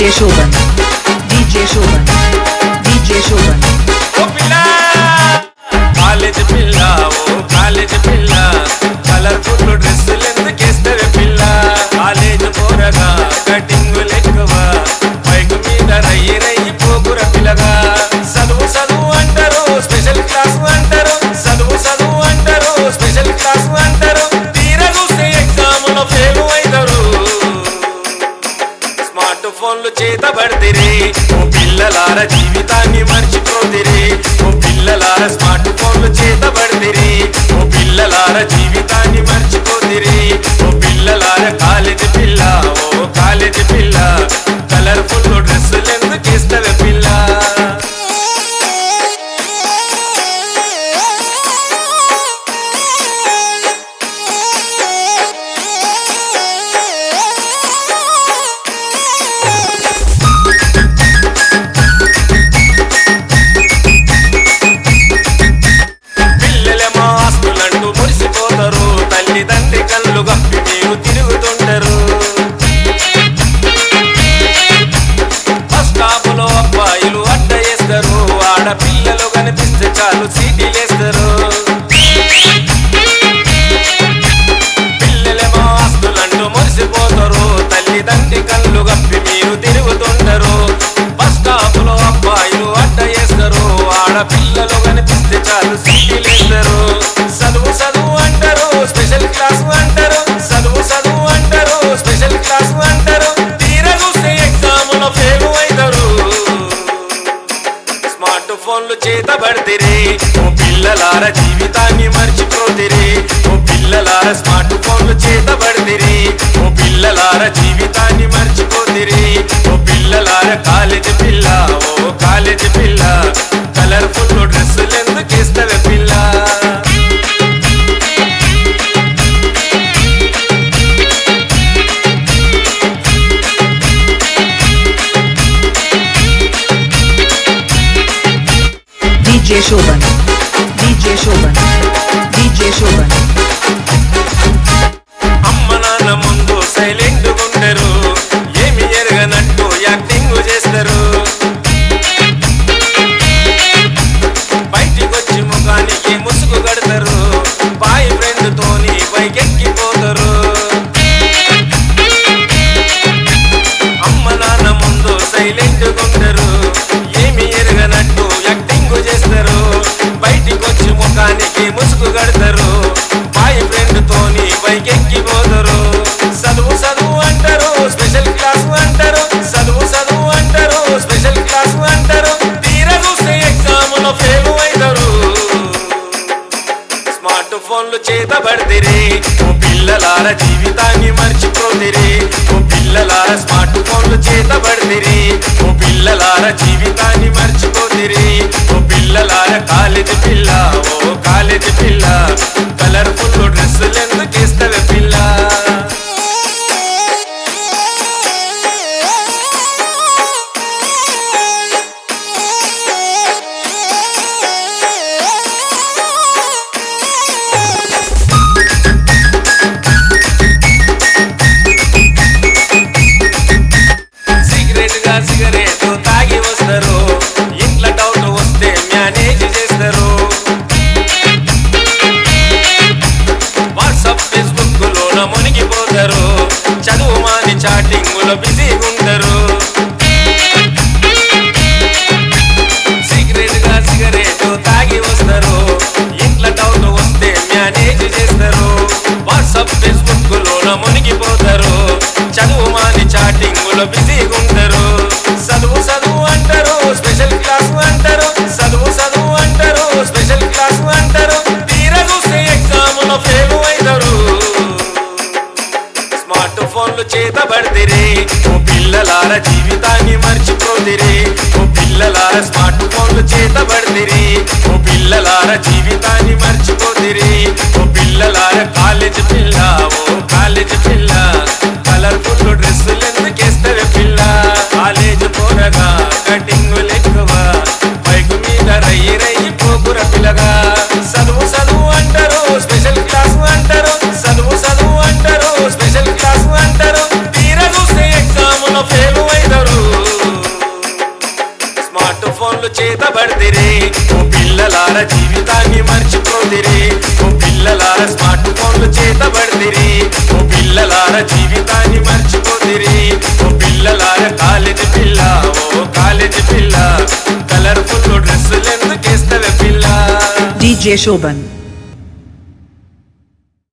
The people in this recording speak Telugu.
DJ Shoban. DJ Shoban. DJ Shoban. ఓ పిల్ల కాలేజ్ పిల్ల ఓ కాలేజ్ పిల్ల కలర్ఫుల్ డ్రెస్సులు ఎందుకేస్తవే పిల్ల కాలేజ్ పోరగా కటింగులు ఎక్కువ బైక్ మీద రయ్యి రయ్యి పోకుర పిల్లగా చదువు చదువు అంటారు స్పెషల్ క్లాస్ అంటారు చదువు చదువు అంటారు స్పెషల్ క్లాస్ అంటారు తీరా చూస్తే ఎగ్జామ్ లో ఫెయిల్ అవుతారు స్మార్ట్ ఫోన్లు చేత పడితిరి ఓ పిల్లలార జీవితాన్ని మర్చిపోతిరి ఓ పిల్లలార స్మార్ట్ ఫోన్లు చేత పడితిరి ఓ పిల్లలార జీవితాన్ని మర్చిపోతిరి ఓ పిల్లలార కాలేజీ పిల్ల ఓ కాలేజీ పిల్ల కలర్ఫుల్ డ్రెస్సులు ఎందుకు ఇస్తవే పిల్ల పిల్లలేమో ఆస్తులంటూ మురిసిపోతారు తల్లిదండ్రి కళ్ళు గప్పి మీరు తిరుగుతుంటారు బస్ స్టాపులో అబ్బాయిలు అడ్డ వేస్తారు ఆడపిల్లలు కనిపిస్తే చాలు సీటీలేస్తారు పిల్లలేమో ఆస్తులంటూ మురిసిపోతారు తల్లిదండ్రి కళ్ళు గప్పి మీరు తిరుగుతుంటారు బస్ స్టాపులో అబ్బాయిలు అడ్డ వేస్తారు ఆడపిల్లలు కనిపిస్తే చాలు సీటీలేస్తారు చదువు చదువు అంటారు స్పెషల్ క్లాస్ అంటారు చదువు చదువు అంటారు స్పెషల్ క్లాస్ అంటారు తీరా చూస్తే ఎగ్జామ్ లో ఫెయిల్ అవుతారు స్మార్ట్ ఫోన్లు చేత పడితిరి ఓ పిల్లలార జీవితాన్ని మర్చిపోతిరి ఓ పిల్లలార స్మార్ట్ ఫోన్లు చేత పడితిరి ఓ పిల్లలార జీవితాన్ని మర్చిపోతిరి ఓ పిల్లలార కాలేజీ పిల్ల ఓ కాలేజీ పిల్ల కలర్ఫుల్ డ్రెస్సులు ఎందుకు ఇస్తవే పిల్ల DJ Shoban. DJ Shoban. DJ Shoban. అమ్మ నాన్న ముందు సైలెంట్ ఉండరు ఏమి ఎరగనట్టు యాక్టింగ్ చేస్తారు బయటికి వచ్చి ముఖానికి ముసుగు కడతారు బాయ్ ఫ్రెండ్ తోని బైక్ ఎక్కిపోతారు అమ్మ నాన్న ముందు సైలెంట్ ఉండరు ఏమి ఎరగనట్టు యాక్టింగ్ చేస్తారు బయటికి వచ్చి ముఖానికి ముసుగు కడతారు బాయ్ ఫ్రెండ్ తోని బైక్ ఎక్కిపోతారు చదువు చదువు అంటారు స్పెషల్ క్లాస్ అంటారు చదువు చదువు అంటారు స్పెషల్ క్లాస్ అంటారు తీరా చూస్తే ఎగ్జామ్ లో ఫెయిల్ అవుతారు స్మార్ట్ ఫోన్లు చేత పడితిరి ఓ పిల్లలార జీవితాన్ని మర్చిపోతిరి ఓ పిల్లలార స్మార్ట్ ఫోన్లు చేత పడితిరి ఓ పిల్లలార జీవితాన్ని మర్చిపోతిరి ఓ పిల్లలార కాలేజీ పిల్ల ఓ కాలేజీ పిల్ల కలర్ఫుల్ డ్రెస్సులు ఎందుకు ఇస్తవే పిల్ల సిగరెట్ గా సిగరెట్ తాగి వస్తారు ఇంట్లో డౌట్ వస్తే మేనేజ్ చేస్తారు వాట్సాప్ ఫేస్బుక్ లోన మునిగిపోతారు చదువు మాని చాటింగ్ లో బిజీగా ఉంటారు సిగరెట్ గా సిగరెట్ తాగి వస్తారు ఇంట్లో డౌట్ వస్తే మేనేజ్ చేస్తారు వాట్సాప్ ఫేస్బుక్ లోన మునిగిపోతారు చదువు మాని చాటింగ్ లో బిజీగా ఉంటారు చదువు చదువు అంటారు స్పెషల్ క్లాస్ అంటారు చదువు చదువు అంటారు స్పెషల్ క్లాస్ అంటారు తీరా చూస్తే ఎగ్జామ్ లో ఫెయిల్ అవుతారు స్మార్ట్ ఫోన్లు చేత పడితిరి ఓ పిల్లలార జీవితాన్ని మర్చిపోతిరి ఓ పిల్లలార స్మార్ట్ ఫోన్లు చేత పడితిరి ఓ పిల్లలార జీవితాన్ని మర్చిపోతిరి ఓ పిల్లలార కాలేజీ పిల్ల ఓ కాలేజీ పిల్ల కలర్ఫుల్ డ్రెస్సులు ఎందుకు ఇస్తవే పిల్ల కాలేజ్ పోరగా కటింగులు ఎక్కువ బైక్ మీద రయ్యి రయ్యి పోకుర పిల్లగా చదువు చదువు అంటారు స్పెషల్ క్లాస్ అంటారు చదువు చదువు అంటారు స్పెషల్ క్లాస్ అంటారు తీరా చూస్తే ఎగ్జామ్ లో ఫెయిల్ అవుతారు జీవితాన్ని మర్చిపోతిరి ఓ పిల్లలార స్మార్ట్ ఫోన్లు చేతబడితిరి ఓ పిల్లలార జీవితాన్ని మర్చిపోతిరి ఓ పిల్లలార కాలేజీ పిల్ల ఓ కాలేజీ పిల్ల కలర్ఫుల్ డ్రెస్సులు ఎందుకేస్తవే పిల్ల DJ Shoban